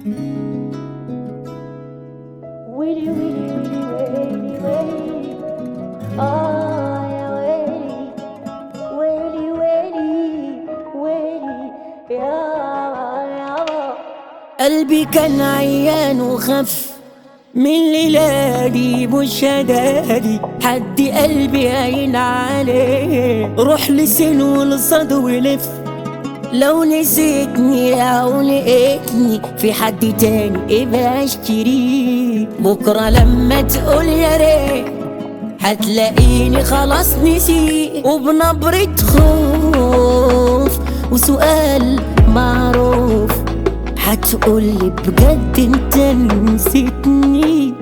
ويلي ويلي ويلي ويلي ويلي آه يا ويلي ويلي ويلي ويلي يا يا قلبي كان عيان وخف من ليلادي مش هدادي حد قلبي عين عليه روح لسن ولصد ولف لو نسيتني او لقيتني في حد تاني ابقى اشتريه بكره لما تقول يا ريت هتلاقيني خلاص نسيت وبنبرة خوف وسؤال معروف هتقولي بجد انت نسيتني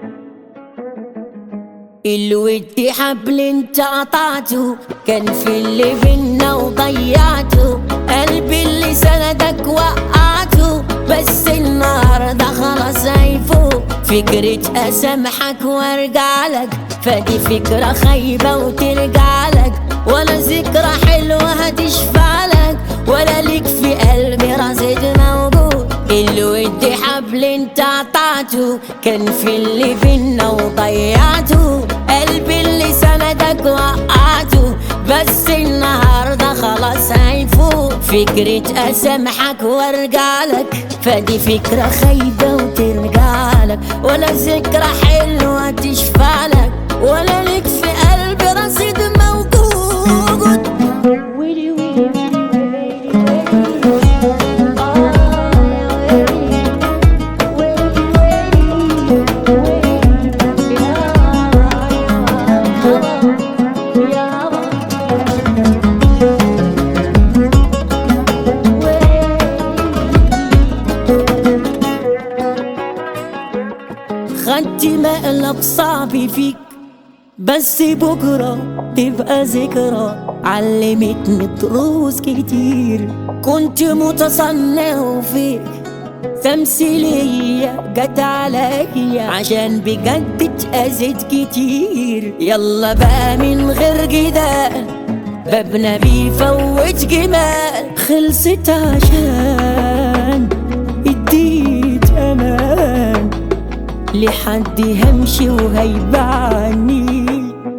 الود حبل انت قطعته كان في اللي بينا وضيعته قلبي اللي سندك وقعته بس النهارده خلاص هيفوق فكرة اسامحك وارجع لك فدي فكرة خايبة وترجع لك ولا ذكرى حلوة هتشفع لك ولا ليك في قلبي رصيد موجود الود حبل انت قطعته كان في اللي بينا وضيعته قلبي اللي سندك وقعته بس النهارده خلاص هيفوق فكرة اسامحك وارجع لك فدي فكرة خايبة وترجع لك ولا ذكرى حلوة تشفع لك ولا ليك في قلبي رصيد موجود ويلي ويلي ويلي ويلي آه يا ويلي ويلي ويلي ويلي يا يا خدت مقلب صعب فيك بس بكرة تبقى ذكرى علمتني دروس كتير كنت متصنع فيك تمثيلية جت عليا عشان بجد اتأذيت كتير يلا بقى من غير جدال بابنا بيفوت جمال خلصت عشان اديت امان لحد همشي وهيبعني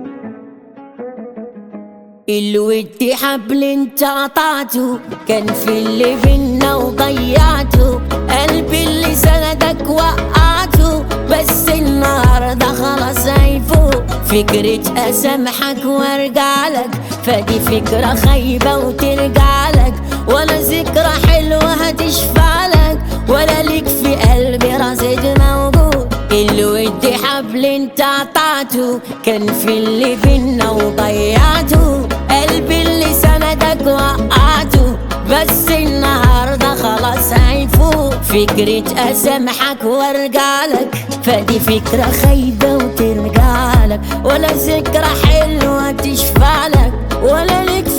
الود حبل انت قطعته كان في اللي بينا وضيعته قلبي اللي سندك وقعته بس النهارده خلاص هيفوق فكرة اسامحك وارجع لك فدي فكرة خايبة وترجع لك ولا ذكرى حلوة هتشفع لك ولا ليك في قلبي رصيد موجود الود حبل انت قطعته كان في اللي بينا وضيعته قلبي اللي سندك وقعته بس النهارده خلاص هيفوق فكرة اسامحك وارجع لك فدي فكرة خايبة وترجع لك ولا ذكرى حلوة تشفع لك ولا ليك